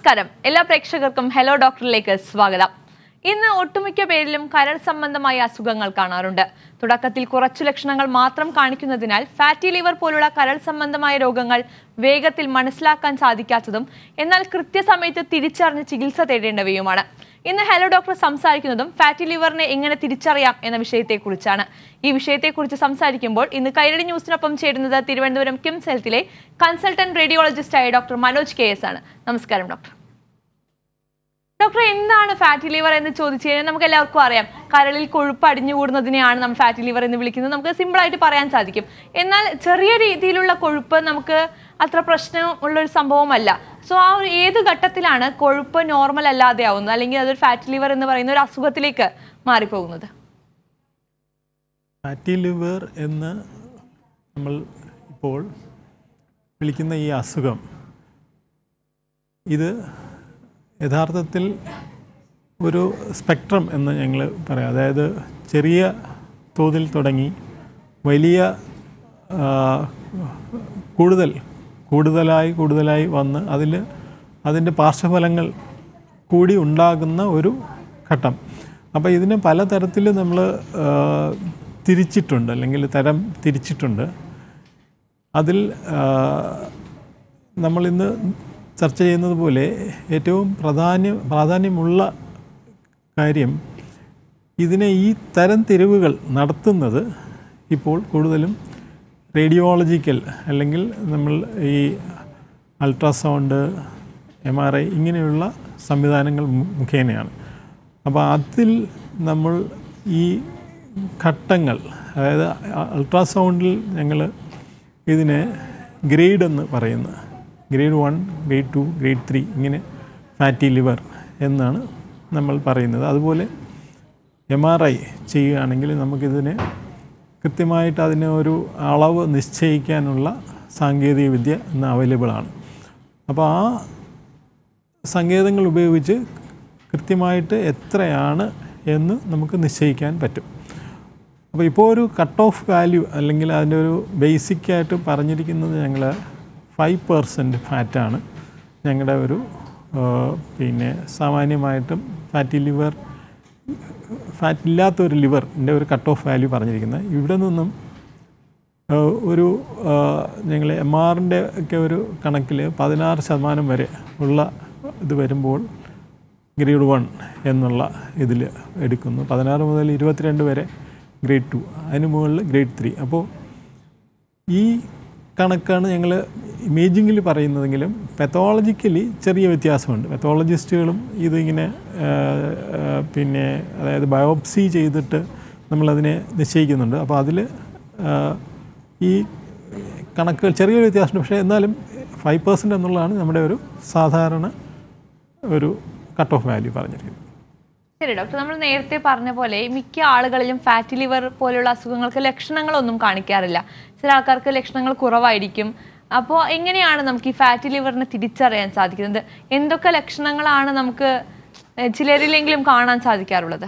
നമസ്കാരം എല്ലാ പ്രേക്ഷകർക്കും ഹലോ ഡോക്ടറിലേക്ക് സ്വാഗതം ഇന്ന് ഒട്ടുമിക്ക പേരിലും കരൾ സംബന്ധമായ അസുഖങ്ങൾ കാണാറുണ്ട് തുടക്കത്തിൽ കുറച്ചു ലക്ഷണങ്ങൾ മാത്രം കാണിക്കുന്നതിനാൽ ഫാറ്റി ലിവർ പോലുള്ള കരൾ സംബന്ധമായ രോഗങ്ങൾ വേഗത്തിൽ മനസ്സിലാക്കാൻ സാധിക്കാത്തതും എന്നാൽ കൃത്യസമയത്ത് തിരിച്ചറിഞ്ഞ് ചികിത്സ തേടേണ്ടവയുമാണ് ഇന്ന് ഹലോ ഡോക്ടർ സംസാരിക്കുന്നതും ഫാറ്റി ലിവറിനെ എങ്ങനെ തിരിച്ചറിയാം എന്ന വിഷയത്തെക്കുറിച്ചാണ് ഈ വിഷയത്തെക്കുറിച്ച് സംസാരിക്കുമ്പോൾ ഇന്ന് കൈരടി ന്യൂസിനൊപ്പം ചേരുന്നത് തിരുവനന്തപുരം കിംസ് ഹെൽത്തിലെ കൺസൾട്ടന്റ് റേഡിയോളജിസ്റ്റായ ഡോക്ടർ മനോജ് കെ എസ് ആണ് നമസ്കാരം ഡോക്ടർ ഡോക്ടർ എന്താണ് ഫാറ്റി ലിവർ എന്ന് ചോദിച്ചു കഴിഞ്ഞാൽ നമുക്ക് എല്ലാവർക്കും അറിയാം കരളിൽ കൊഴുപ്പ് അടിഞ്ഞുകൂടുന്നതിനെയാണ് നമ്മൾ ഫാറ്റി ലിവർ എന്ന് വിളിക്കുന്നത് നമുക്ക് സിമ്പിൾ ആയിട്ട് പറയാൻ സാധിക്കും എന്നാൽ ചെറിയ രീതിയിലുള്ള കൊഴുപ്പ് നമുക്ക് അത്ര പ്രശ്നമുള്ള ഒരു സംഭവമല്ല സോ ആ ഒരു ഏത് ഘട്ടത്തിലാണ് കൊഴുപ്പ് നോർമൽ അല്ലാതെ ആവുന്നത് അല്ലെങ്കിൽ അതൊരു ഫാറ്റി ലിവർ എന്ന് പറയുന്ന ഒരു അസുഖത്തിലേക്ക് മാറിപ്പോകുന്നത് ഫാറ്റി ലിവർ എന്ന് നമ്മൾ ഇപ്പോൾ വിളിക്കുന്ന ഈ അസുഖം ഇത് യഥാർത്ഥത്തിൽ ഒരു സ്പെക്ട്രം എന്ന് ഞങ്ങൾ പറയാം അതായത് ചെറിയ തോതിൽ തുടങ്ങി വലിയ ആ, കൂടുതൽ കൂടുതലായി കൂടുതലായി വന്ന് അതിൽ അതിൻ്റെ പാർശ്വഫലങ്ങൾ കൂടി ഉണ്ടാകുന്ന ഒരു ഘട്ടം അപ്പോൾ ഇതിനെ പലതരത്തിൽ നമ്മൾ തിരിച്ചിട്ടുണ്ട് അല്ലെങ്കിൽ തരം തിരിച്ചിട്ടുണ്ട് അതിൽ ആ, നമ്മളിന്ന് ചർച്ച ചെയ്യുന്നത് പോലെ ഏറ്റവും പ്രാധാന്യം പ്രാധാന്യമുള്ള കാര്യം ഇതിനെ ഈ തരം തിരിവുകൾ നടത്തുന്നത് ഇപ്പോൾ കൂടുതലും റേഡിയോളജിക്കൽ അല്ലെങ്കിൽ നമ്മൾ ഈ അൾട്രാസൗണ്ട് എം ആർ ഐ ഇങ്ങനെയുള്ള സംവിധാനങ്ങൾ മു- മുഖേനയാണ് അപ്പോൾ അതിൽ നമ്മൾ ഈ ഘട്ടങ്ങൾ അതായത് അൾട്രാസൗണ്ടിൽ ഞങ്ങൾ ഇതിനെ ഗ്രേഡ് എന്ന് പറയുന്നു grade one grade two grade three ഇങ്ങനെ ഫാറ്റി ലിവർ എന്നാണ് നമ്മൾ പറയുന്നത് അതുപോലെ എം ആർ ഐ ചെയ്യുകയാണെങ്കിൽ നമുക്കിതിനെ കൃത്യമായിട്ട് അതിന് ഒരു അളവ് നിശ്ചയിക്കാനുള്ള സാങ്കേതിക വിദ്യ ഇന്ന് അവൈലബിൾ ആണ് അപ്പോൾ ആ സങ്കേതങ്ങൾ ഉപയോഗിച്ച് കൃത്യമായിട്ട് എത്രയാണ് എന്ന് നമുക്ക് നിശ്ചയിക്കാൻ പറ്റും അപ്പോൾ ഇപ്പോൾ ഒരു കട്ട് ഓഫ് വാല്യൂ അല്ലെങ്കിൽ അതിൻ്റെ ഒരു ബേസിക്കായിട്ട് പറഞ്ഞിരിക്കുന്നത് ഞങ്ങൾ ഫൈവ് പെർസെൻറ്റ് ഫാറ്റാണ് ഞങ്ങളുടെ ഒരു ആ, പിന്നെ സാമാന്യമായിട്ടും ഫാറ്റി ലിവർ ഫാറ്റ് ഇല്ലാത്ത ഒരു ലിവറിൻ്റെ ഒരു കട്ട് ഓഫ് വാല്യൂ പറഞ്ഞിരിക്കുന്നത് ഇവിടെ നിന്നും ആ, ഒരു ഞങ്ങൾ എം ആറിൻ്റെ ഒക്കെ ഒരു കണക്കിൽ പതിനാറ് ശതമാനം വരെ ഉള്ള ഇത് വരുമ്പോൾ ഗ്രേഡ് വൺ എന്നുള്ള ഇതിൽ എടുക്കുന്നു പതിനാറ് മുതൽ ഇരുപത്തിരണ്ട് വരെ ഗ്രേഡ് ടു അതിന് മുകളിൽ ഗ്രേഡ് ത്രീ അപ്പോൾ ഈ കണക്കാണ് ഞങ്ങൾ ഇമേജിങ്ങിൽ പറയുന്നതെങ്കിലും പെത്തോളജിക്കലി ചെറിയ വ്യത്യാസമുണ്ട് പെത്തോളജിസ്റ്റുകളും ഇതിങ്ങനെ ആ, ആ, പിന്നെ അതായത് ബയോപ്സി ചെയ്തിട്ട് നമ്മളതിനെ നിശ്ചയിക്കുന്നുണ്ട് അപ്പോൾ അതിൽ ഈ കണക്കുകൾ ചെറിയൊരു വ്യത്യാസമുണ്ട് പക്ഷേ എന്നാലും ഫൈവ് പെർസെൻറ്റ് എന്നുള്ളതാണ് നമ്മുടെ ഒരു സാധാരണ ഒരു കട്ട് ഓഫ് വാല്യൂ പറഞ്ഞിരിക്കുന്നത് ശരി ഡോക്ടർ നമ്മൾ നേരത്തെ പറഞ്ഞ പോലെ മിക്ക ആളുകളിലും ഫാറ്റി ലിവർ പോലുള്ള അസുഖങ്ങൾക്ക് ലക്ഷണങ്ങളൊന്നും കാണിക്കാറില്ല ചില ആൾക്കാർക്ക് ലക്ഷണങ്ങൾ കുറവായിരിക്കും അപ്പോൾ എങ്ങനെയാണ് നമുക്ക് ഈ ഫാറ്റി ലിവറിനെ തിരിച്ചറിയാൻ സാധിക്കുന്നത് എന്തൊക്കെ ലക്ഷണങ്ങളാണ് നമുക്ക് ഏഹ്, ചിലരിലെങ്കിലും കാണാൻ സാധിക്കാറുള്ളത്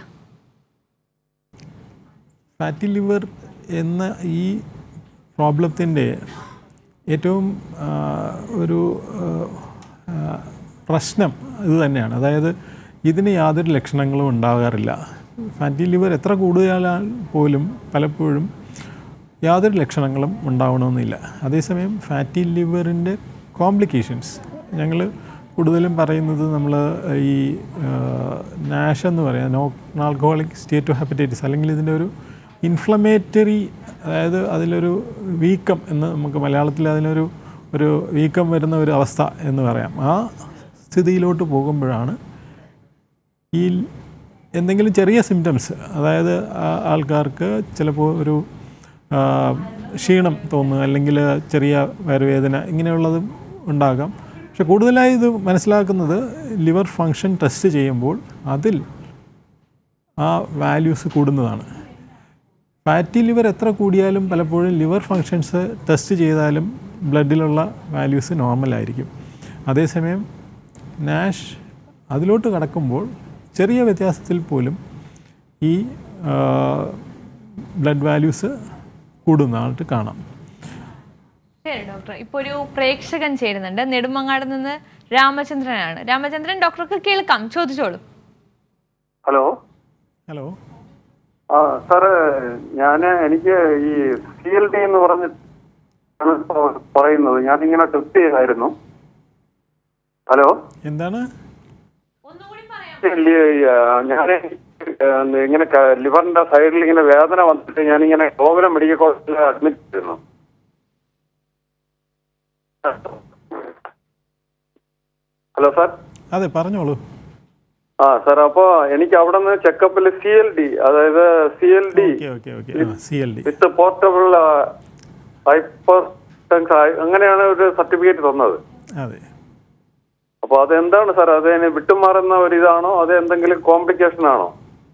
ഫാറ്റി ലിവർ എന്ന ഈ പ്രോബ്ലത്തിൻ്റെ ഏറ്റവും ആ, ഒരു ആ, പ്രശ്നം ഇത് തന്നെയാണ് അതായത് ഇതിന് യാതൊരു ലക്ഷണങ്ങളും ഉണ്ടാകാറില്ല ഫാറ്റി ലിവർ എത്ര കൂടുതലാൽ പോലും പലപ്പോഴും യാതൊരു ലക്ഷണങ്ങളും ഉണ്ടാവണമെന്നില്ല അതേസമയം ഫാറ്റി ലിവറിൻ്റെ കോംപ്ലിക്കേഷൻസ് ഞങ്ങൾ കൂടുതലും പറയുന്നത് നമ്മൾ ഈ നാഷ് എന്ന് പറയാം no alcoholic state of hepatitis അല്ലെങ്കിൽ ഇതിൻ്റെ ഒരു ഇൻഫ്ലമേറ്ററി അതായത് അതിലൊരു വീക്കം എന്ന് നമുക്ക് മലയാളത്തിൽ അതിനൊരു ഒരു വീക്കം വരുന്ന ഒരു അവസ്ഥ എന്ന് പറയാം ആ സ്ഥിതിയിലോട്ട് പോകുമ്പോഴാണ് ഈ എന്തെങ്കിലും ചെറിയ സിംറ്റംസ് അതായത് ആ- ആൾക്കാർക്ക് ചിലപ്പോൾ ഒരു ആ, ക്ഷീണം തോന്നുക അല്ലെങ്കിൽ ചെറിയ വയറുവേദന ഇങ്ങനെയുള്ളതും ഉണ്ടാകാം പക്ഷെ കൂടുതലായി ഇത് മനസ്സിലാക്കുന്നത് ലിവർ ഫങ്ഷൻ ടെസ്റ്റ് ചെയ്യുമ്പോൾ അതിൽ ആ വാല്യൂസ് കൂടുന്നതാണ് ഫാറ്റി ലിവർ എത്ര കൂടിയാലും പലപ്പോഴും ലിവർ ഫങ്ഷൻസ് ടെസ്റ്റ് ചെയ്താലും ബ്ലഡിലുള്ള വാല്യൂസ് നോർമലായിരിക്കും അതേസമയം നാഷ് അതിലോട്ട് കടക്കുമ്പോൾ ചെറിയ വ്യത്യാസത്തിൽ പോലും ഈ ബ്ലഡ് വാല്യൂസ് കൂടുന്നതായിട്ട് കാണാം ശരി ഡോക്ടർ ഇപ്പോൾ ഒരു പ്രേക്ഷകൻ ചേരുന്നുണ്ട് നെടുമങ്ങാട് നിന്ന് രാമചന്ദ്രനാണ് രാമചന്ദ്രൻ ഡോക്ടർക്ക് കേൾക്കാം ചോദിച്ചോളൂ ഹലോ ഹലോ ആ സാറ് ഞാൻ എനിക്ക് ഈ സി എൽ ഡി എന്ന് പറഞ്ഞ് ആണ് ഇപ്പോ പറയുന്നത് ഞാനിങ്ങനെ ടെസ്റ്റ് ചെയ്തായിരുന്നു ഹലോ എന്താണ് ഒന്നുകൂടി പറയാം ഞാൻ ഇങ്ങനെ ക- ലിവറിന്റെ സൈഡിൽ ഇങ്ങനെ വേദന വന്നിട്ട് ഞാനിങ്ങനെ ഗോകുലം മെഡിക്കൽ കോളേജിൽ അഡ്മിറ്റ് ചെയ്തിരുന്നു ഹലോ സാർ അതെ പറഞ്ഞോളൂ ആ സാർ അപ്പോ എനിക്ക് അവിടെ നിന്ന് ചെക്കപ്പിൽ സി എൽ ഡി അതായത് C L D okay okay okay C L D with portable hyper അങ്ങനെയാണ് ഒരു സർട്ടിഫിക്കറ്റ് തന്നത് അതെ അപ്പൊ അത് എന്താണ് സാർ അത് ഇനി വിട്ടുമാറുന്ന ഒരു ഇതാണോ അത് എന്തെങ്കിലും കോംപ്ലിക്കേഷൻ ആണോ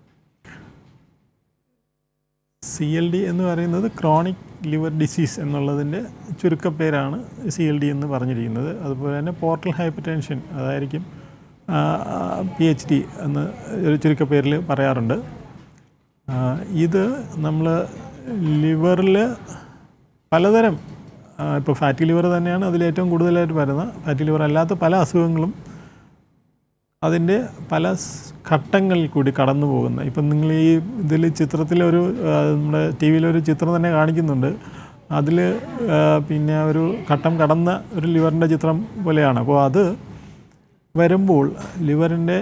സി എൽ ഡി എന്ന് പറയുന്നത് ക്രോണിക് ലിവർ ഡിസീസ് എന്നുള്ളതിൻ്റെ ചുരുക്കപ്പേരാണ് സി എൽ ഡി എന്ന് പറഞ്ഞിരിക്കുന്നത് അതുപോലെ തന്നെ പോർട്ടൽ ഹൈപ്പർ ടെൻഷൻ അതായിരിക്കും പി എച്ച് ഡി എന്ന് ഒരു ചുരുക്കപ്പേരിൽ പറയാറുണ്ട് ആ, ഇത് നമ്മൾ ലിവറിൽ പലതരം ഇപ്പോൾ ഫാറ്റി ലിവർ തന്നെയാണ് അതിലേറ്റവും കൂടുതലായിട്ട് വരുന്ന ഫാറ്റി ലിവർ അല്ലാത്ത പല അസുഖങ്ങളും അതിൻ്റെ പല സ് ഘട്ടങ്ങളിൽ കൂടി കടന്നു പോകുന്ന ഇപ്പം നിങ്ങൾ ഈ ഇതിൽ ചിത്രത്തിലൊരു ആ, നമ്മുടെ ടി വിയിലൊരു ചിത്രം തന്നെ കാണിക്കുന്നുണ്ട് അതിൽ പിന്നെ ഒരു ഘട്ടം കടന്ന ഒരു ലിവറിൻ്റെ ചിത്രം പോലെയാണ് അപ്പോൾ അത് വരുമ്പോൾ ലിവറിൻ്റെ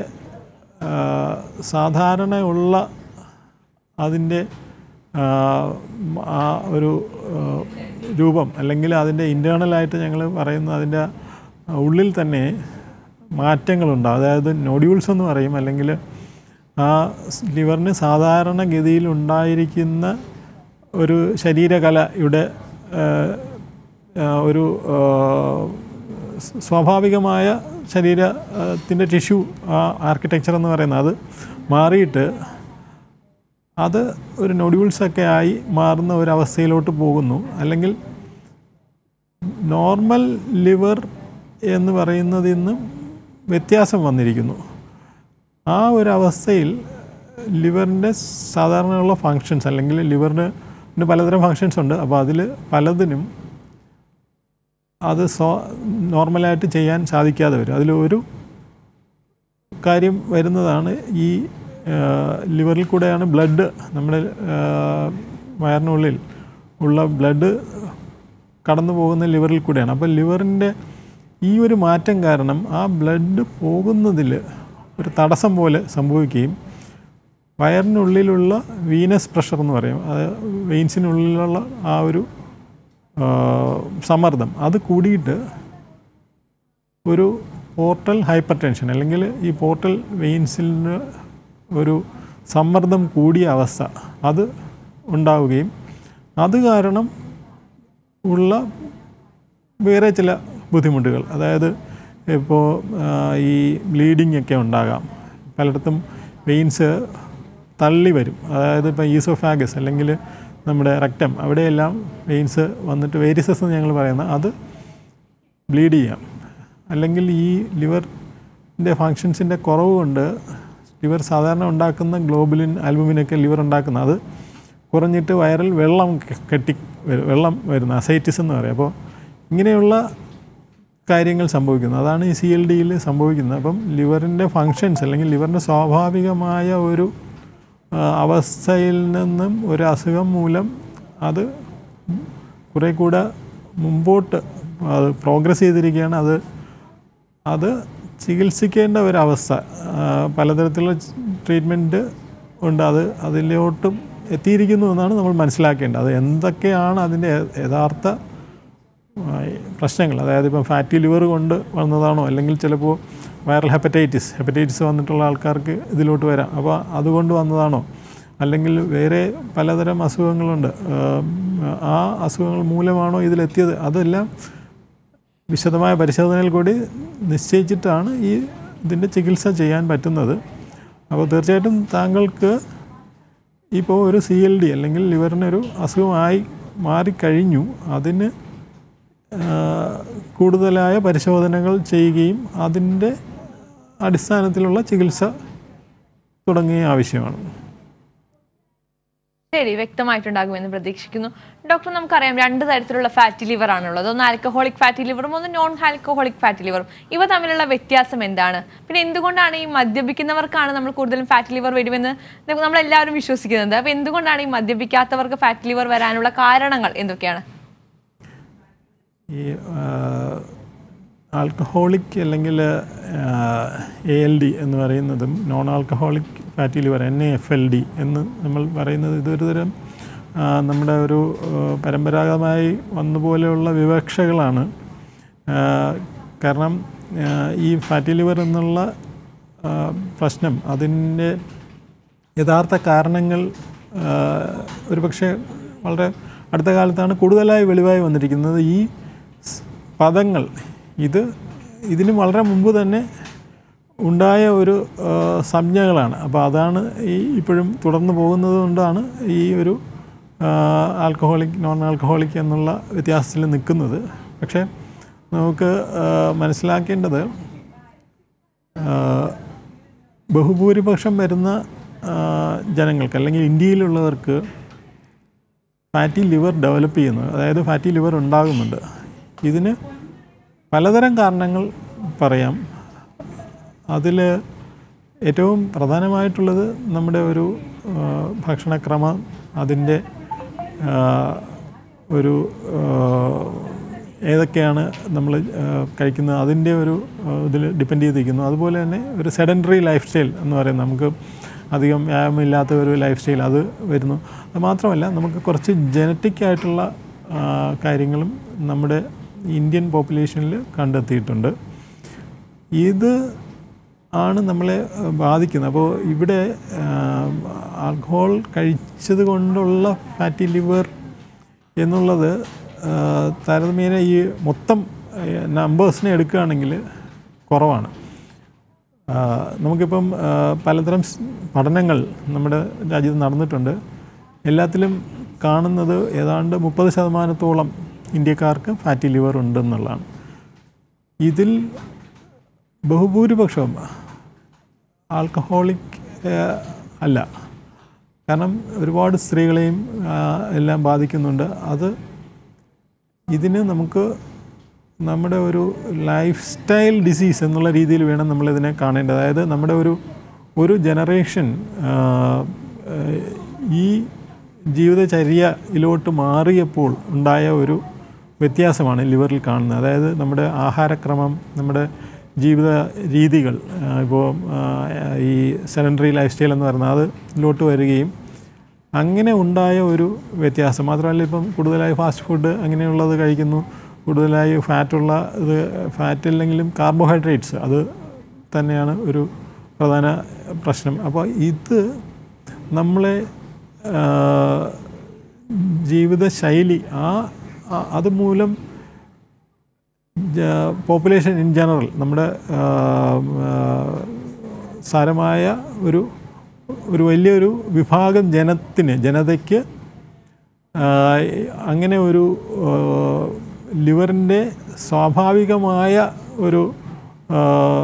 സാധാരണ ഉള്ള അതിൻ്റെ ആ, ആ ഒരു ആ, രൂപം അല്ലെങ്കിൽ അതിൻ്റെ ഇൻറ്റേർണലായിട്ട് ഞങ്ങൾ പറയുന്ന അതിൻ്റെ ഉള്ളിൽ തന്നെ മാറ്റങ്ങളുണ്ടാകും അതായത് നോഡ്യൂൾസ് എന്ന് പറയും അല്ലെങ്കിൽ ആ സ് ലിവറിന് സാധാരണ ഗതിയിൽ ഉണ്ടായിരിക്കുന്ന ഒരു ശരീരകലയുടെ ആ, ആ, ഒരു ആ, സ് സ്വാഭാവികമായ ശരീരത്തിൻ്റെ ടിഷ്യൂ ആ ആർക്കിടെക്ചർ എന്ന് പറയുന്നത് അത് മാറിയിട്ട് അത് ഒരു നൊഡ്യൂൾസൊക്കെ ആയി മാറുന്ന ഒരവസ്ഥയിലോട്ട് പോകുന്നു അല്ലെങ്കിൽ നോർമൽ ലിവർ എന്ന് പറയുന്നതിൽ നിന്നും വ്യത്യാസം വന്നിരിക്കുന്നു ആ ഒരു അവസ്ഥയിൽ ലിവറിൻ്റെ സാധാരണയുള്ള ഫങ്ഷൻസ് അല്ലെങ്കിൽ ലിവറിന് ന് പലതരം ഫങ്ഷൻസ് ഉണ്ട് അപ്പോൾ അതിൽ പലതിനും അത് സ്വ നോർമലായിട്ട് ചെയ്യാൻ സാധിക്കാതെ വരും അതിൽ ഒരു കാര്യം വരുന്നതാണ് ഈ ആ, ലിവറിൽ കൂടെയാണ് ബ്ലഡ് നമ്മുടെ ആ, വയറിനുള്ളിൽ ഉള്ള ബ്ലഡ് കടന്നു പോകുന്ന ലിവറിൽ കൂടെയാണ് അപ്പോൾ ലിവറിൻ്റെ ഈ ഒരു മാറ്റം കാരണം ആ ബ്ലഡ് പോകുന്നതിൽ ഒരു തടസ്സം പോലെ സംഭവിക്കുകയും വയറിനുള്ളിലുള്ള വീനസ് പ്രഷർ എന്ന് പറയും അത് വെയിൻസിനുള്ളിലുള്ള ആ ഒരു ആ, സമ്മർദ്ദം അത് കൂടിയിട്ട് ഒരു പോർട്ടൽ ഹൈപ്പർ ടെൻഷൻ അല്ലെങ്കിൽ ഈ പോർട്ടൽ വെയിൻസിന് ഒരു സമ്മർദ്ദം കൂടിയ അവസ്ഥ അത് ഉണ്ടാവുകയും അത് കാരണം ഉള്ള വേറെ ചില ബുദ്ധിമുട്ടുകൾ അതായത് ഇപ്പോൾ ഈ ബ്ലീഡിംഗ് ഒക്കെ ഉണ്ടാകാം പലയിടത്തും വെയിൻസ് തള്ളി വരും അതായത് ഇപ്പോൾ ഈസോഫാഗസ് അല്ലെങ്കിൽ നമ്മുടെ റക്റ്റം അവിടെയെല്ലാം വെയിൻസ് വന്നിട്ട് വേരിസസ് എന്ന് ഞങ്ങൾ പറയുന്ന അത് ബ്ലീഡ് ചെയ്യാം അല്ലെങ്കിൽ ഈ ലിവറിൻ്റെ ഫങ്ഷൻസിൻ്റെ കുറവ് കൊണ്ട് ലിവർ സാധാരണ ഉണ്ടാക്കുന്ന ഗ്ലോബുലിൻ ആൽബുമിനൊക്കെ ലിവർ ഉണ്ടാക്കുന്ന അത് കുറഞ്ഞിട്ട് വയറിൽ വെള്ളം കെ- കെട്ടി വരും വെള്ളം വരുന്ന അസൈറ്റിസ് എന്ന് പറയും അപ്പോൾ ഇങ്ങനെയുള്ള കാര്യങ്ങൾ സംഭവിക്കുന്നു അതാണ് ഈ സി എൽ ഡിയിൽ സംഭവിക്കുന്നത് അപ്പം ലിവറിൻ്റെ ഫങ്ഷൻസ് അല്ലെങ്കിൽ ലിവറിൻ്റെ സ്വാഭാവികമായ ഒരു ആ, അവസ്ഥയിൽ നിന്നും ഒരു അസുഖം മൂലം അത് കുറേ കൂടെ മുമ്പോട്ട് അത് പ്രോഗ്രസ് ചെയ്തിരിക്കുകയാണ് അത് അത് ചികിത്സിക്കേണ്ട ഒരവസ്ഥ ആ, പലതരത്തിലുള്ള ട്രീറ്റ്മെൻറ്റ് ഉണ്ട് അത് അതിലോട്ടും എത്തിയിരിക്കുന്നു എന്നാണ് നമ്മൾ മനസ്സിലാക്കേണ്ടത് അത് എന്തൊക്കെയാണ് അതിൻ്റെ യ- യഥാർത്ഥ ആ, പ്രശ്നങ്ങൾ അതായത് ഇപ്പം ഫാറ്റി ലിവർ കൊണ്ട് വന്നതാണോ അല്ലെങ്കിൽ ചിലപ്പോൾ വൈറൽ ഹെപ്പറ്റൈറ്റിസ് ഹെപ്പറ്റൈറ്റിസ് വന്നിട്ടുള്ള ആൾക്കാർക്ക് ഇതിലോട്ട് വരാം അപ്പോൾ അതുകൊണ്ട് വന്നതാണോ അല്ലെങ്കിൽ വേറെ പലതരം അസുഖങ്ങളുണ്ട് ആം, ആ അസുഖങ്ങൾ മൂലമാണോ ഇതിലെത്തിയത് അതെല്ലാം വിശദമായ പരിശോധനയിൽ കൂടി നിശ്ചയിച്ചിട്ടാണ് ഈ ഇതിൻ്റെ ചികിത്സ ചെയ്യാൻ പറ്റുന്നത് അപ്പോൾ തീർച്ചയായിട്ടും താങ്കൾക്ക് ഇപ്പോൾ ഒരു സി എൽ ഡി അല്ലെങ്കിൽ ലിവറിനൊരു അസുഖമായി മാറിക്കഴിഞ്ഞു അതിന് ആ, കൂടുതലായ പരിശോധനകൾ ചെയ്യുകയും അതിൻ്റെ അടിസ്ഥാനത്തിലുള്ള ചികിത്സ തുടങ്ങുകയും ആവശ്യമാണ് ശരി വ്യക്തമായിട്ടുണ്ടാകുമെന്ന് പ്രതീക്ഷിക്കുന്നു ഡോക്ടർ നമുക്കറിയാം രണ്ട് തരത്തിലുള്ള ഫാറ്റി ലിവർ ആണുള്ളത് ഒന്ന് ആൽക്കഹോളിക് ഫാറ്റി ലിവറും ഒന്ന് നോൺ ആൽക്കഹോളിക് ഫാറ്റി ലിവറും ഇവ തമ്മിലുള്ള വ്യത്യാസം എന്താണ് പിന്നെ എന്തുകൊണ്ടാണ് ഈ മദ്യപിക്കുന്നവർക്കാണ് നമ്മൾ കൂടുതലും ഫാറ്റി ലിവർ വരുമെന്ന് നമ്മൾ എല്ലാവരും വിശ്വസിക്കുന്നത് അപ്പോൾ എന്തുകൊണ്ടാണ് ഈ മദ്യപിക്കാത്തവർക്ക് ഫാറ്റി ലിവർ വരാനുള്ള കാരണങ്ങൾ എന്തൊക്കെയാണ് ഈ ആൽക്കഹോളിക് അല്ലെങ്കിൽ എ എൽ ഡി എന്ന് പറയുന്നതും non alcoholic fatty liver N A F L D എന്ന് നമ്മൾ പറയുന്നത് ഇതൊരു തരം ആ, നമ്മുടെ ഒരു ആ, പരമ്പരാഗതമായി വന്നുപോലെയുള്ള വിവക്ഷകളാണ് ആ, കാരണം ആ, ഈ ഫാറ്റി ലിവർ എന്നുള്ള ആ, പ്രശ്നം അതിൻ്റെ യഥാർത്ഥ കാരണങ്ങൾ ആ, ഒരുപക്ഷെ വളരെ അടുത്ത കാലത്താണ് കൂടുതലായി വെളിവായി വന്നിരിക്കുന്നത് ഈ സ് പദങ്ങൾ ഇത് ഇതിന് വളരെ മുമ്പ് തന്നെ ഉണ്ടായ ഒരു ആ, സംജ്ഞകളാണ് അപ്പോൾ അതാണ് ഈ ഇപ്പോഴും തുടർന്ന് പോകുന്നത് കൊണ്ടാണ് ഈ ഒരു ആൽക്കഹോളിക് നോൺ ആൽക്കഹോളിക് എന്നുള്ള വ്യത്യാസത്തിൽ നിൽക്കുന്നത് പക്ഷേ നമുക്ക് ആ, മനസ്സിലാക്കേണ്ടത് ആ, ബഹുഭൂരിപക്ഷം വരുന്ന ആ, ജനങ്ങൾക്ക് അല്ലെങ്കിൽ ഇന്ത്യയിലുള്ളവർക്ക് ഫാറ്റി ലിവർ ഡെവലപ്പ് ചെയ്യുന്നു അതായത് ഫാറ്റി ലിവർ ഉണ്ടാകുന്നുണ്ട് ഇതിന് പലതരം കാരണങ്ങൾ പറയാം അതിൽ ഏറ്റവും പ്രധാനമായിട്ടുള്ളത് നമ്മുടെ ഒരു ആ, ഭക്ഷണക്രമം അതിൻ്റെ ആ, ഒരു ആ, ഏതൊക്കെയാണ് നമ്മൾ കഴിക്കുന്നത് അതിൻ്റെ ഒരു ഇതിൽ ഡിപ്പെൻഡ് ചെയ്തിരിക്കുന്നു അതുപോലെ തന്നെ ഒരു സെഡൻറ്ററി ലൈഫ് സ്റ്റൈൽ എന്ന് പറയുന്നത് നമുക്ക് അധികം വ്യായാമമില്ലാത്ത ഒരു ലൈഫ് സ്റ്റൈൽ അത് വരുന്നു അത് മാത്രമല്ല നമുക്ക് കുറച്ച് ജനറ്റിക് ആയിട്ടുള്ള ആ, കാര്യങ്ങളും നമ്മുടെ ഇന്ത്യൻ പോപ്പുലേഷനിൽ കണ്ടെത്തിയിട്ടുണ്ട് ഇത് ആണ് നമ്മളെ ആ, ബാധിക്കുന്നത് അപ്പോൾ ഇവിടെ ആൽക്കഹോൾ കഴിച്ചത് കൊണ്ടുള്ള ഫാറ്റി ലിവർ എന്നുള്ളത് ആ, താരതമ്യേന ഈ മൊത്തം നമ്പേഴ്സിനെ എടുക്കുകയാണെങ്കിൽ കുറവാണ് ആ, നമുക്കിപ്പം ആ, പലതരം സ് പഠനങ്ങൾ നമ്മുടെ രാജ്യത്ത് നടന്നിട്ടുണ്ട് എല്ലാത്തിലും കാണുന്നത് ഏതാണ്ട് മുപ്പത് ശതമാനത്തോളം ഇന്ത്യക്കാർക്ക് ഫാറ്റി ലിവർ ഉണ്ടെന്നുള്ളതാണ് ഇതിൽ ബഹുഭൂരിപക്ഷവും ആൽക്കഹോളിക് ഏഹ്, അല്ല കാരണം ഒരുപാട് സ്ത്രീകളെയും ആ, എല്ലാം ബാധിക്കുന്നുണ്ട് അത് ഇതിന് നമുക്ക് നമ്മുടെ ഒരു ലൈഫ് സ്റ്റൈൽ ഡിസീസ് എന്നുള്ള രീതിയിൽ വേണം നമ്മളിതിനെ കാണേണ്ടത് അതായത് നമ്മുടെ ഒരു ഒരു ജനറേഷൻ ഈ ജീവിതചര്യയിലോട്ട് മാറിയപ്പോൾ ഉണ്ടായ ഒരു വ്യത്യാസമാണ് ലിവറിൽ കാണുന്നത് അതായത് നമ്മുടെ ആഹാരക്രമം നമ്മുടെ ജീവിത രീതികൾ ഇപ്പോൾ ഈ സെഡൻഡറി ലൈഫ് സ്റ്റൈൽ എന്ന് പറയുന്നത് അതിലോട്ട് വരികയും അങ്ങനെ ഉണ്ടായ ഒരു വ്യത്യാസം മാത്രമല്ല ഇപ്പം കൂടുതലായി ഫാസ്റ്റ് ഫുഡ് അങ്ങനെയുള്ളത് കഴിക്കുന്നു കൂടുതലായി ഫാറ്റുള്ള ഇത് ഫാറ്റ് ഇല്ലെങ്കിലും കാർബോഹൈഡ്രേറ്റ്സ് അത് തന്നെയാണ് ഒരു പ്രധാന പ്രശ്നം അപ്പോൾ ഇത് നമ്മളെ ആ, ജീവിതശൈലി ആ ആ- അതുമൂലം പോപ്പുലേഷൻ ഇൻ ജനറൽ നമ്മുടെ ആ, ആ, സാരമായ ഒരു ഒരു വലിയൊരു വിഭാഗം ജനത്തിന് ജനതയ്ക്ക് ആ, അങ്ങനെ ഒരു ലിവറിൻ്റെ സ്വാഭാവികമായ ഒരു ആ,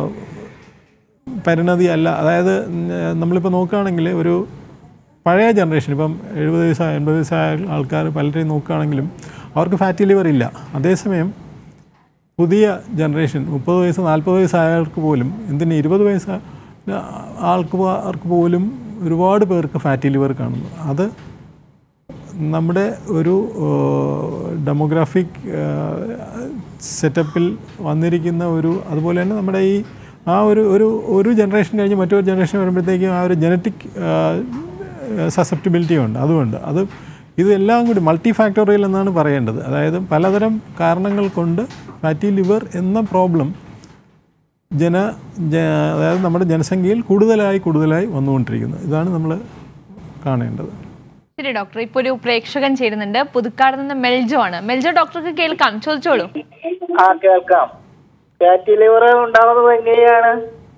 പരിണതി അല്ല അതായത് നമ്മളിപ്പോൾ നോക്കുകയാണെങ്കിൽ ഒരു പഴയ ജനറേഷൻ ഇപ്പം എഴുപത് വയസ്സായ എൺപത് വയസ്സായ ആൾക്കാർ പലരെയും നോക്കുകയാണെങ്കിലും അവർക്ക് ഫാറ്റി ലിവർ ഇല്ല അതേസമയം പുതിയ ജനറേഷൻ മുപ്പത് വയസ്സ് നാൽപ്പത് വയസ്സായവർക്ക് പോലും എന്തിന് ഇരുപത് വയസ്സ് ആൾക്ക് ആൾക്ക് പോലും ഒരുപാട് പേർക്ക് ഫാറ്റി ലിവർ കാണുന്നു അത് നമ്മുടെ ഒരു ഡെമോഗ്രാഫിക് സെറ്റപ്പിൽ വന്നിരിക്കുന്ന ഒരു അതുപോലെ തന്നെ നമ്മുടെ ഈ ആ ഒരു ഒരു ഒരു ജനറേഷൻ കഴിഞ്ഞ് മറ്റൊരു ജനറേഷൻ വരുമ്പോഴത്തേക്കും ആ ഒരു ജനറ്റിക് സസെപ്റ്റിബിലിറ്റി ഉണ്ട് അതുകൊണ്ട് അത് ഇതെല്ലാം കൂടി മൾട്ടി ഫാക്ടോറിയൽ എന്നാണ് പറയേണ്ടത് അതായത് പലതരം കാരണങ്ങൾ കൊണ്ട് ഫാറ്റി ലിവർ എന്ന പ്രോബ്ലം ജന ജ- അതായത് നമ്മുടെ ജനസംഖ്യയിൽ കൂടുതലായി കൂടുതലായി വന്നുകൊണ്ടിരിക്കുന്നത് ഇതാണ് നമ്മൾ കാണേണ്ടത് ശരി ഡോക്ടർ ഇപ്പൊ ഒരു പ്രേക്ഷകൻ ചേരുന്നുണ്ട് പുതുക്കാട് നിന്ന് മെൽജോ ആണ് മെൽജോ ഡോക്ടർക്ക് കേൾക്കാം ചോദിച്ചോളൂ ആ കേൾക്കാം ഫാറ്റി ലിവർ ഉണ്ടാവുന്നത് എങ്ങനെയാണ്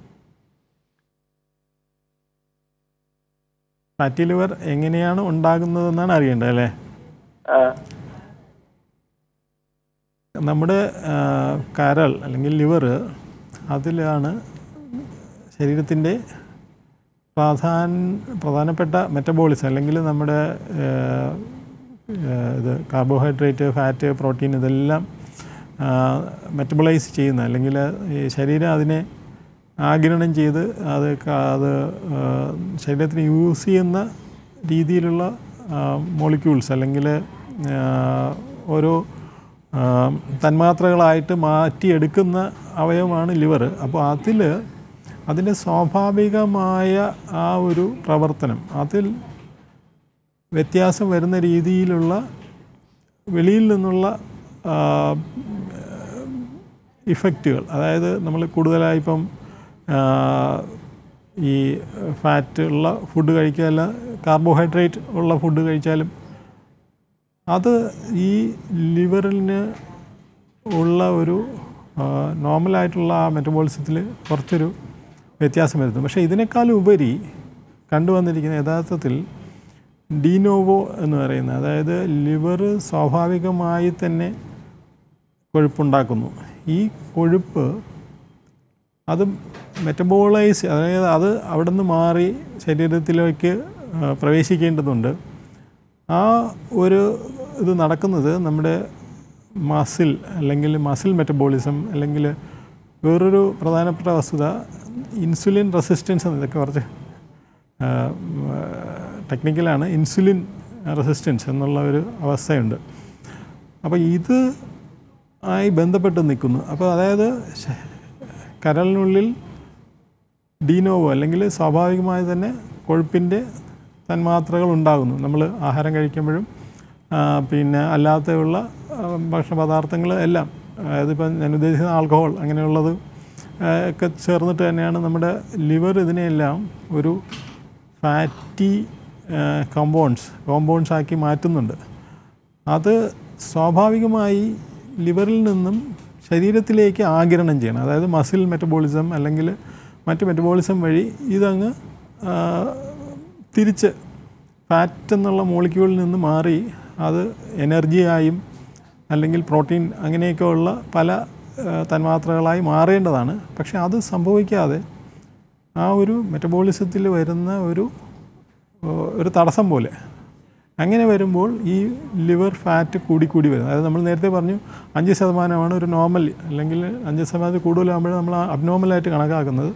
ഫാറ്റി ലിവർ എങ്ങനെയാണ് ഉണ്ടാകുന്നതെന്നാണ് അറിയേണ്ടത് അല്ലേ ആ നമ്മുടെ ആ, കരൾ അല്ലെങ്കിൽ ലിവർ അതിലാണ് ശരീരത്തിൻ്റെ പ്രധാന പ്രധാനപ്പെട്ട മെറ്റബോളിസം അല്ലെങ്കിൽ നമ്മുടെ ഏഹ്, ഏഹ്, ഇത് കാർബോഹൈഡ്രേറ്റ് ഫാറ്റ് പ്രോട്ടീൻ ഇതെല്ലാം മെറ്റബോളൈസ് ചെയ്യുന്ന അല്ലെങ്കിൽ ഈ ശരീരം അതിനെ ആഗിരണം ചെയ്ത് അത് ക- അത് ആ, ശരീരത്തിന് യൂസ് ചെയ്യുന്ന രീതിയിലുള്ള മോളിക്യൂൾസ് അല്ലെങ്കിൽ ഓരോ ആ, തന്മാത്രകളായിട്ട് മാറ്റിയെടുക്കുന്ന അവയവമാണ് ലിവർ അപ്പോൾ അതിൽ അതിൻ്റെ സ്വാഭാവികമായ ആ ഒരു പ്രവർത്തനം അതിൽ വ്യത്യാസം വരുന്ന രീതിയിലുള്ള വെളിയിൽ നിന്നുള്ള ആ, ഇഫക്റ്റുകൾ അതായത് നമ്മൾ കൂടുതലായി ഇപ്പം ആ, ഈ ഫാറ്റ് ഉള്ള ഫുഡ് കഴിക്കുകയല്ല കാർബോഹൈഡ്രേറ്റ് ഉള്ള ഫുഡ് കഴിച്ചാലും അത് ഈ ലിവറിന് ഉള്ള ഒരു ആ, നോർമലായിട്ടുള്ള ആ മെറ്റബോളിസത്തിൽ കുറച്ചൊരു വ്യത്യാസം വരുത്തും പക്ഷേ ഇതിനേക്കാളും ഉപരി കണ്ടുവന്നിരിക്കുന്ന യഥാർത്ഥത്തിൽ ഡീനോവോ എന്ന് പറയുന്നത് അതായത് ലിവർ സ്വാഭാവികമായി തന്നെ കൊഴുപ്പുണ്ടാക്കുന്നു ഈ കൊഴുപ്പ് അത് മെറ്റബോളൈസ് അതായത് അത് അവിടെ നിന്ന് മാറി ശരീരത്തിലേക്ക് ആ, പ്രവേശിക്കേണ്ടതുണ്ട് ആ ഒരു ഇത് നടക്കുന്നത് നമ്മുടെ മസിൽ അല്ലെങ്കിൽ മസിൽ മെറ്റബോളിസം അല്ലെങ്കിൽ വേറൊരു പ്രധാനപ്പെട്ട വസ്തുത ഇൻസുലിൻ റെസിസ്റ്റൻസ് എന്ന് ഇതൊക്കെ കുറച്ച് ടെക്നിക്കലാണ് ഇൻസുലിൻ റെസിസ്റ്റൻസ് എന്നുള്ള ഒരു അവസ്ഥയുണ്ട് അപ്പോൾ ഇത് ആയി ബന്ധപ്പെട്ട് നിൽക്കുന്നു അപ്പോൾ അതായത് ശ- കരളിനുള്ളിൽ ഡീനോവോ അല്ലെങ്കിൽ സ്വാഭാവികമായി തന്നെ കൊഴുപ്പിൻ്റെ തന്മാത്രകൾ ഉണ്ടാകുന്നു നമ്മൾ ആഹാരം കഴിക്കുമ്പോഴും ആ, പിന്നെ അല്ലാതെയുള്ള ആ, ഭക്ഷണ പദാർത്ഥങ്ങൾ എല്ലാം അതായത് ഇപ്പം ഞാൻ ഉദ്ദേശിക്കുന്ന ആൽക്കഹോൾ അങ്ങനെയുള്ളത് ആ, ഒക്കെ ചേർന്നിട്ട് തന്നെയാണ് നമ്മുടെ ലിവർ ഇതിനെയെല്ലാം ഒരു ഫാറ്റി കോമ്പൗണ്ട്സ് കോമ്പൗണ്ട്സ് ആക്കി മാറ്റുന്നുണ്ട് അത് സ്വാഭാവികമായി ലിവറിൽ നിന്നും ശരീരത്തിലേക്ക് ആഗിരണം ചെയ്യണം അതായത് മസിൽ മെറ്റബോളിസം അല്ലെങ്കിൽ മറ്റ് മെറ്റബോളിസം വഴി ഇതങ്ങ് ആ, തിരിച്ച് ഫാറ്റ് എന്നുള്ള മോളിക്യൂളിൽ നിന്ന് മാറി അത് എനർജിയായും അല്ലെങ്കിൽ പ്രോട്ടീൻ അങ്ങനെയൊക്കെ ഉള്ള പല ആ, തന്മാത്രകളായി മാറേണ്ടതാണ് പക്ഷേ അത് സംഭവിക്കാതെ ആ ഒരു മെറ്റബോളിസത്തിൽ വരുന്ന ഒരു ഓ, ഒരു തടസ്സം പോലെ അങ്ങനെ വരുമ്പോൾ ഈ ലിവർ ഫാറ്റ് കൂടിക്കൂടി വരും അതായത് നമ്മൾ നേരത്തെ പറഞ്ഞു അഞ്ച് ശതമാനമാണ് ഒരു നോർമൽ അല്ലെങ്കിൽ അഞ്ച് ശതമാനത്തിൽ കൂടുതലാകുമ്പോഴേ നമ്മൾ അബ്നോർമലായിട്ട് കണക്കാക്കുന്നത്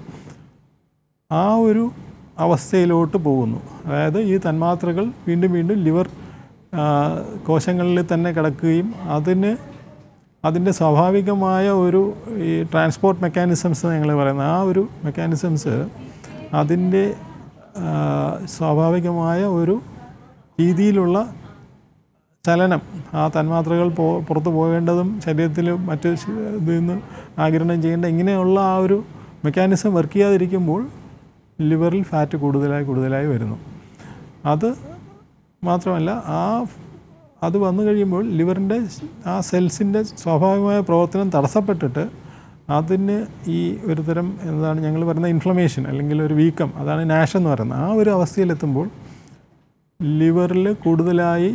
ആ ഒരു അവസ്ഥയിലോട്ട് പോകുന്നു അതായത് ഈ തന്മാത്രകൾ വീണ്ടും വീണ്ടും ലിവർ ആ, കോശങ്ങളിൽ തന്നെ കിടക്കുകയും അതിന് അതിൻ്റെ സ്വാഭാവികമായ ഒരു ഈ ട്രാൻസ്പോർട്ട് മെക്കാനിസംസ് ഞങ്ങൾ പറയുന്ന ആ ഒരു മെക്കാനിസംസ് അതിൻ്റെ ആ, സ്വാഭാവികമായ ഒരു രീതിയിലുള്ള ചലനം ആ തന്മാത്രകൾ പോ പുറത്ത് പോകേണ്ടതും ശരീരത്തിൽ മറ്റ് ശ- ഇതിൽ നിന്ന് ആഗിരണം ചെയ്യേണ്ട ഇങ്ങനെയുള്ള ആ ഒരു മെക്കാനിസം വർക്ക് ചെയ്യാതിരിക്കുമ്പോൾ ലിവറിൽ ഫാറ്റ് കൂടുതലായി കൂടുതലായി വരുന്നു അത് മാത്രമല്ല ആ അത് വന്നു കഴിയുമ്പോൾ ലിവറിൻ്റെ ആ സെൽസിൻ്റെ സ്വാഭാവികമായ പ്രവർത്തനം തടസ്സപ്പെട്ടിട്ട് അതിന് ഈ ഒരു തരം എന്താണ് ഞങ്ങൾ പറയുന്ന ഇൻഫ്ലമേഷൻ അല്ലെങ്കിൽ ഒരു വീക്കം അതാണ് നാഷ് എന്ന് പറയുന്നത് ആ ഒരു അവസ്ഥയിലെത്തുമ്പോൾ ലിവറിൽ കൂടുതലായി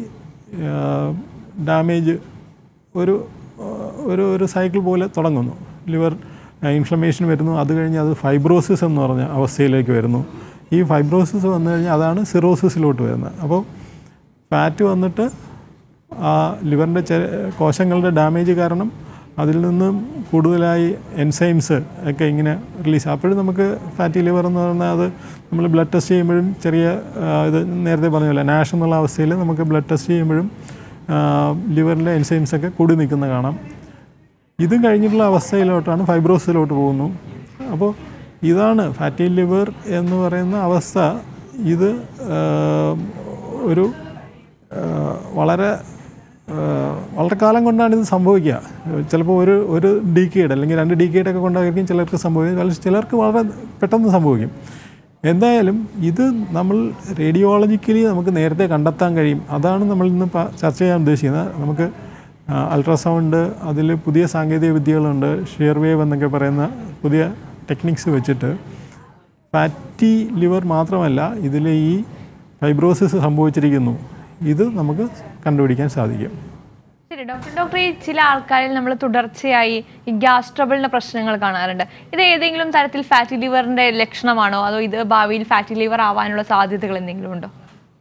ഡാമേജ് ഒരു ആ, ഒരു ഒരു സൈക്കിൾ പോലെ തുടങ്ങുന്നു ലിവർ ഇൻഫ്ലമേഷൻ വരുന്നു അത് കഴിഞ്ഞ് അത് ഫൈബ്രോസിസ് എന്ന് പറഞ്ഞ അവസ്ഥയിലേക്ക് വരുന്നു ഈ ഫൈബ്രോസിസ് വന്നു കഴിഞ്ഞാൽ അതാണ് സിറോസിസിലോട്ട് വരുന്നത് അപ്പോൾ ഫാറ്റ് വന്നിട്ട് ആ ലിവറിൻ്റെ ചെ കോശങ്ങളുടെ ഡാമേജ് കാരണം അതിൽ നിന്നും കൂടുതലായി എൻസൈംസ് ഒക്കെ ഇങ്ങനെ റിലീസ് അപ്പോഴും നമുക്ക് ഫാറ്റി ലിവർ എന്ന് പറഞ്ഞാൽ അത് നമ്മൾ ബ്ലഡ് ടെസ്റ്റ് ചെയ്യുമ്പോഴും ചെറിയ ആ, ഇത് നേരത്തെ പറഞ്ഞല്ലോ നാഷ് എന്നുള്ള അവസ്ഥയിൽ നമുക്ക് ബ്ലഡ് ടെസ്റ്റ് ചെയ്യുമ്പോഴും ലിവറിലെ എൻസൈംസ് ഒക്കെ കൂടി നിൽക്കുന്ന കാണാം ഇതും കഴിഞ്ഞിട്ടുള്ള അവസ്ഥയിലോട്ടാണ് ഫൈബ്രോസിലോട്ട് പോകുന്നു അപ്പോൾ ഇതാണ് ഫാറ്റി ലിവർ എന്ന് പറയുന്ന അവസ്ഥ ഇത് ആ, ഒരു ആ, വളരെ ആ, വളരെ കാലം കൊണ്ടാണ് ഇത് സംഭവിക്കുക ചിലപ്പോൾ ഒരു ഒരു ഡീക്കേഡ് അല്ലെങ്കിൽ രണ്ട് ഡീക്കേഡ് ഒക്കെ കൊണ്ടായിരിക്കും ചിലർക്ക് സംഭവിക്കും അല്ലെങ്കിൽ ചിലർക്ക് വളരെ പെട്ടെന്ന് സംഭവിക്കും എന്തായാലും ഇത് നമ്മൾ റേഡിയോളജിക്കലി നമുക്ക് നേരത്തെ കണ്ടെത്താൻ കഴിയും അതാണ് നമ്മൾ ഇന്ന് പ- ചർച്ച ചെയ്യാൻ ഉദ്ദേശിക്കുന്നത് നമുക്ക് അൾട്രാസൗണ്ട് അതിൽ പുതിയ സാങ്കേതിക വിദ്യകളുണ്ട് ഷിയർ വേവ് എന്നൊക്കെ പറയുന്ന പുതിയ ടെക്നിക്സ് വെച്ചിട്ട് ഫാറ്റി ലിവർ മാത്രമല്ല ഇതിൽ ഈ ഫൈബ്രോസിസ് സംഭവിച്ചിരിക്കുന്നു ഇത് നമുക്ക് കണ്ടുപിടിക്കാൻ സാധിക്കും ശരി ഡോക്ടർ ഡോക്ടർ ഈ ചില ആൾക്കാരിൽ നമ്മൾ തുടർച്ചയായി ഈ ഗ്യാസ് ട്രബിളിന്റെ പ്രശ്നങ്ങൾ കാണാറുണ്ട് ഇത് ഏതെങ്കിലും തരത്തിൽ ഫാറ്റി ലിവറിന്റെ ലക്ഷണമാണോ അതോ ഇത് ഭാവിയിൽ ഫാറ്റി ലിവർ ആവാനുള്ള സാധ്യതകൾ എന്തെങ്കിലും ഉണ്ടോ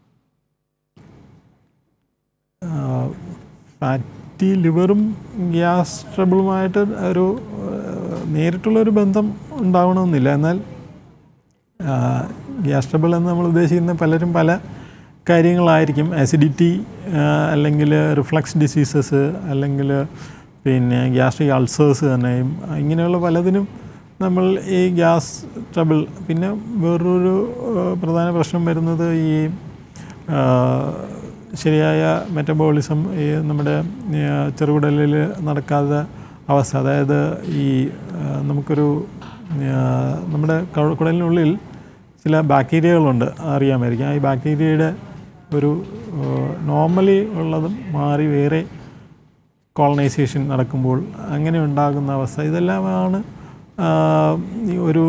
ഫാറ്റി ലിവറും ഗ്യാസ് ട്രബിളുമായിട്ട് ഒരു ആ, നേരിട്ടുള്ളൊരു ബന്ധം ഉണ്ടാവണമെന്നില്ല എന്നാൽ ആ, ഗ്യാസ് ട്രബിൾ എന്ന് നമ്മൾ ഉദ്ദേശിക്കുന്ന പലരും പല കാര്യങ്ങളായിരിക്കും ആസിഡിറ്റി അല്ലെങ്കിൽ റിഫ്ലക്സ് ഡിസീസസ് അല്ലെങ്കിൽ പിന്നെ ഗ്യാസ്ട്രിക് അൾസേഴ്സ് തന്നെയും ഇങ്ങനെയുള്ള പലതിനും നമ്മൾ ഈ ഗ്യാസ് ട്രബിൾ പിന്നെ വേറൊരു ആ, പ്രധാന പ്രശ്നം വരുന്നത് ഈ ആ, ശരിയായ മെറ്റബോളിസം ഈ നമ്മുടെ ആ, ചെറുകുടലിൽ നടക്കാത്ത അവസ്ഥ അതായത് ഈ ആ, നമുക്കൊരു ആ, നമ്മുടെ ക- കുടലിനുള്ളിൽ ചില ബാക്ടീരിയകളുണ്ട് അറിയാമായിരിക്കും ഈ ബാക്ടീരിയയുടെ ഒരു നോർമലി ഉള്ളതും മാറി വേറെ കോളനൈസേഷൻ നടക്കുമ്പോൾ അങ്ങനെ ഉണ്ടാകുന്ന അവസ്ഥ ഇതെല്ലാമാണ് ആ, ഈ ഒരു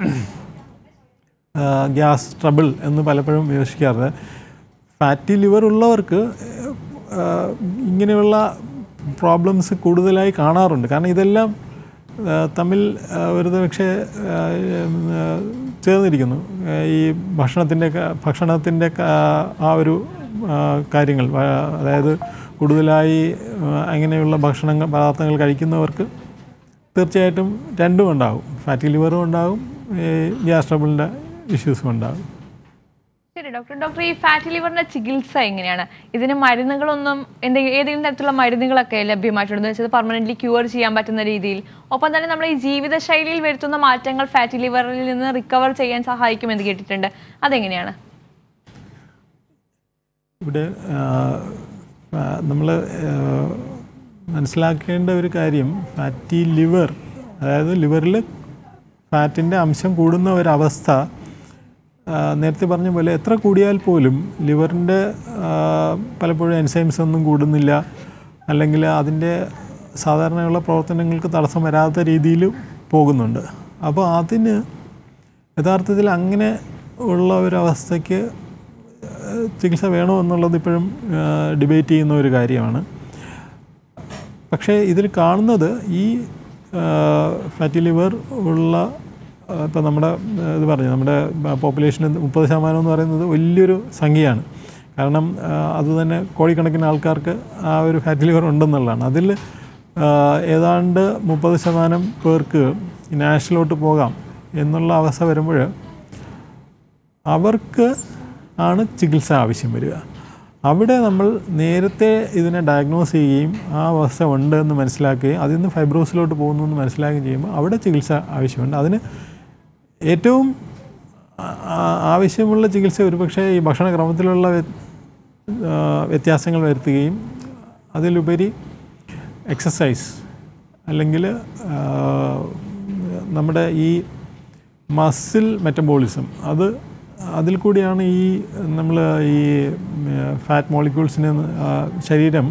ഗ്യാസ് ട്രബിൾ എന്ന് പലപ്പോഴും വിമർശിക്കാറുണ്ട് ഫാറ്റി ലിവർ ഉള്ളവർക്ക് ആ, ഇങ്ങനെയുള്ള പ്രോബ്ലംസ് കൂടുതലായി കാണാറുണ്ട് കാരണം ഇതെല്ലാം ആ, തമ്മിൽ ആ, ഒരു പക്ഷേ ആ, ആ, ചേർന്നിരിക്കുന്നു ആ, ഈ ഭക്ഷണത്തിൻ്റെ ഭക്ഷണത്തിൻ്റെ ആ ഒരു ആ, കാര്യങ്ങൾ ആ, അതായത് കൂടുതലായി ആ, അങ്ങനെയുള്ള ഭക്ഷണങ്ങൾ പദാർത്ഥങ്ങൾ കഴിക്കുന്നവർക്ക് തീർച്ചയായിട്ടും രണ്ടും ഉണ്ടാകും ഫാറ്റി ലിവറും ഉണ്ടാകും ഈ ഗ്യാസ് ട്രബിളിൻ്റെ ഇഷ്യൂസും ഉണ്ടാകും ശരി ഡോക്ടർ ഡോക്ടർ ഈ ഫാറ്റി ലിവറിന്റെ ചികിത്സ എങ്ങനെയാണ് ഇതിന് മരുന്നുകളൊന്നും എന്തെങ്കിലും ഏതെങ്കിലും തരത്തിലുള്ള മരുന്നുകളൊക്കെ ലഭ്യമായിട്ടുണ്ടെന്ന് വെച്ചത് പെർമനന്റ്ലി ക്യൂർ ചെയ്യാൻ പറ്റുന്ന രീതിയിൽ ഒപ്പം തന്നെ നമ്മൾ ഈ ജീവിതശൈലിയിൽ വരുത്തുന്ന മാറ്റങ്ങൾ ഫാറ്റി ലിവറിൽ നിന്ന് റിക്കവർ ചെയ്യാൻ സഹായിക്കുമെന്ന് കേട്ടിട്ടുണ്ട് അതെങ്ങനെയാണ് ഇവിടെ നമ്മൾ മനസ്സിലാക്കേണ്ട ഒരു കാര്യം ഫാറ്റി ലിവർ അതായത് ലിവറിൽ ഫാറ്റിൻ്റെ അംശം കൂടുന്ന ഒരവസ്ഥ ആ, നേരത്തെ പറഞ്ഞ പോലെ എത്ര കൂടിയാൽ പോലും ലിവറിൻ്റെ പലപ്പോഴും എൻസൈംസ് ഒന്നും കൂടുന്നില്ല അല്ലെങ്കിൽ അതിൻ്റെ സാധാരണയുള്ള പ്രവർത്തനങ്ങൾക്ക് തടസ്സം വരാത്ത രീതിയിൽ പോകുന്നുണ്ട് അപ്പോൾ അതിന് യഥാർത്ഥത്തിൽ അങ്ങനെ ഉള്ള ഒരവസ്ഥയ്ക്ക് ഏഹ് ചികിത്സ വേണോ എന്നുള്ളത് ഇപ്പോഴും ഡിബേറ്റ് ചെയ്യുന്ന ഒരു കാര്യമാണ് പക്ഷേ ഇതിൽ കാണുന്നത് ഈ ഫാറ്റി ലിവർ ഉള്ള ഇപ്പോൾ നമ്മുടെ ആ, ഇത് പറഞ്ഞു നമ്മുടെ പോപ്പുലേഷന് മുപ്പത് ശതമാനം എന്ന് പറയുന്നത് വലിയൊരു സംഖ്യയാണ് കാരണം ആ, അത് തന്നെ കോടിക്കണക്കിന് ആൾക്കാർക്ക് ആ ഒരു ഫാറ്റി ലിവർ ഉണ്ടെന്നുള്ളതാണ് അതിൽ ആ, ഏതാണ്ട് മുപ്പത് ശതമാനം പേർക്ക് നാഷണലോട്ട് പോകാം എന്നുള്ള അവസ്ഥ വരുമ്പോൾ അവർക്ക് ആണ് ചികിത്സ ആവശ്യം വരിക അവിടെ നമ്മൾ നേരത്തെ ഇതിനെ ഡയഗ്നോസ് ചെയ്യുകയും ആ അവസ്ഥ ഉണ്ട് എന്ന് മനസ്സിലാക്കുകയും അതിൽ നിന്ന് ഫൈബ്രോസിലോട്ട് പോകുന്നു എന്ന് മനസ്സിലാക്കുകയും ചെയ്യുമ്പോൾ അവിടെ ചികിത്സ ആവശ്യമുണ്ട് അതിന് ഏറ്റവും ആ- ആ- ആവശ്യമുള്ള ചികിത്സ ഒരുപക്ഷെ ഈ ഭക്ഷണക്രമത്തിലുള്ള വ്യ- ആ, വ്യത്യാസങ്ങൾ വരുത്തുകയും അതിലുപരി എക്സസൈസ് അല്ലെങ്കിൽ ആ, നമ്മുടെ ഈ മസിൽ മെറ്റബോളിസം അത് അതിൽ കൂടിയാണ് ഈ നമ്മൾ ഈ ഫാറ്റ് മോളിക്യൂൾസിനെ ആ, ശരീരം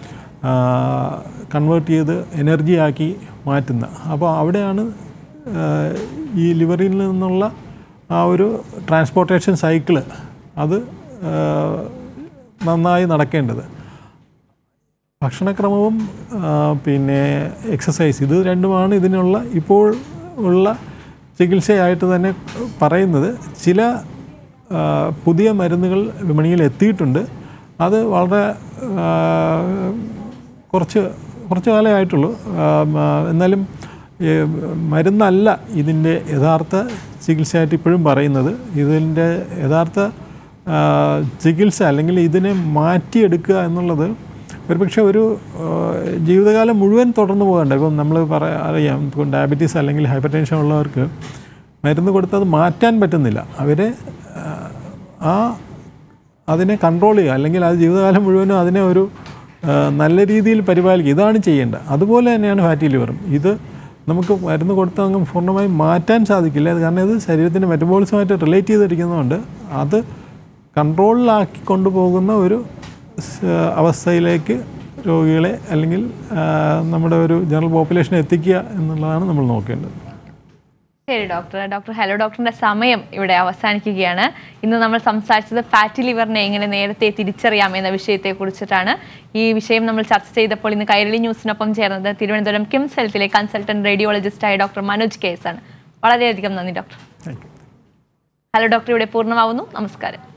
കൺവേർട്ട് ചെയ്ത് എനർജി ആക്കി മാറ്റുന്ന അപ്പോൾ അവിടെയാണ് ആ, ഈ ലിവറിൽ നിന്നുള്ള ആ ഒരു ട്രാൻസ്പോർട്ടേഷൻ സൈക്കിള് അത് ആ, നന്നായി നടക്കേണ്ടത് ഭക്ഷണക്രമവും ആ, പിന്നെ എക്സസൈസ് ഇത് രണ്ടുമാണ് ഇതിനുള്ള ഇപ്പോൾ ഉള്ള ചികിത്സയായിട്ട് തന്നെ പറയുന്നത് ചില ആ, പുതിയ മരുന്നുകൾ വിപണിയിൽ എത്തിയിട്ടുണ്ട് അത് വളരെ ആ, കുറച്ച് കുറച്ച് കാലമേ ആയിട്ടുള്ളൂ ആ, ആ, എന്നാലും ഈ മരുന്നല്ല ഇതിൻ്റെ യഥാർത്ഥ ചികിത്സയായിട്ട് ഇപ്പോഴും പറയുന്നത് ഇതിൻ്റെ യഥാർത്ഥ ആ, ചികിത്സ അല്ലെങ്കിൽ ഇതിനെ മാറ്റിയെടുക്കുക എന്നുള്ളത് ഒരുപക്ഷെ ഒരു ആ, ജീവിതകാലം മുഴുവൻ തുടർന്ന് പോകണ്ട ഇപ്പം നമ്മൾ പറയാ അറിയാം ഇപ്പം ഡയബറ്റീസ് അല്ലെങ്കിൽ ഹൈപ്പർ ടെൻഷൻ ഉള്ളവർക്ക് മരുന്ന് കൊടുത്തത് മാറ്റാൻ പറ്റുന്നില്ല അവരെ ആ, ആ അതിനെ കൺട്രോൾ ചെയ്യുക അല്ലെങ്കിൽ അത് ജീവിതകാലം മുഴുവനും അതിനെ ഒരു ആ, നല്ല രീതിയിൽ പരിപാലിക്കുക ഇതാണ് ചെയ്യേണ്ടത് അതുപോലെ തന്നെയാണ് ഫാറ്റി ലിവറും ഇത് നമുക്ക് മരുന്ന് കൊടുത്താൽ അങ്ങ് പൂർണ്ണമായും മാറ്റാൻ സാധിക്കില്ല അത് കാരണം ഇത് ശരീരത്തിൻ്റെ മെറ്റബോളിസമായിട്ട് റിലേറ്റ് ചെയ്തിരിക്കുന്നതുകൊണ്ട് അത് കൺട്രോളിലാക്കി കൊണ്ടുപോകുന്ന ഒരു സ് അവസ്ഥയിലേക്ക് രോഗികളെ അല്ലെങ്കിൽ ആ, നമ്മുടെ ഒരു ജനറൽ പോപ്പുലേഷനെ എത്തിക്കുക എന്നുള്ളതാണ് നമ്മൾ നോക്കേണ്ടത് ശരി ഡോക്ടർ ഡോക്ടർ ഹലോ ഡോക്ടറിന്റെ സമയം ഇവിടെ അവസാനിക്കുകയാണ് ഇന്ന് നമ്മൾ സംസാരിച്ചത് ഫാറ്റി ലിവറിനെ എങ്ങനെ നേരത്തെ തിരിച്ചറിയാം എന്ന വിഷയത്തെ കുറിച്ചിട്ടാണ് ഈ വിഷയം നമ്മൾ ചർച്ച ചെയ്തപ്പോൾ ഇന്ന് കൈരളി ന്യൂസിനൊപ്പം ചേർന്നത് തിരുവനന്തപുരം കിംസ് ഹെൽത്തിലെ കൺസൾട്ടന്റ് റേഡിയോളജിസ്റ്റായ ഡോക്ടർ മനോജ് കേസ് ആണ് വളരെയധികം നന്ദി doctor thank you hello doctor ഇവിടെ പൂർണ്ണമാവുന്നു നമസ്കാരം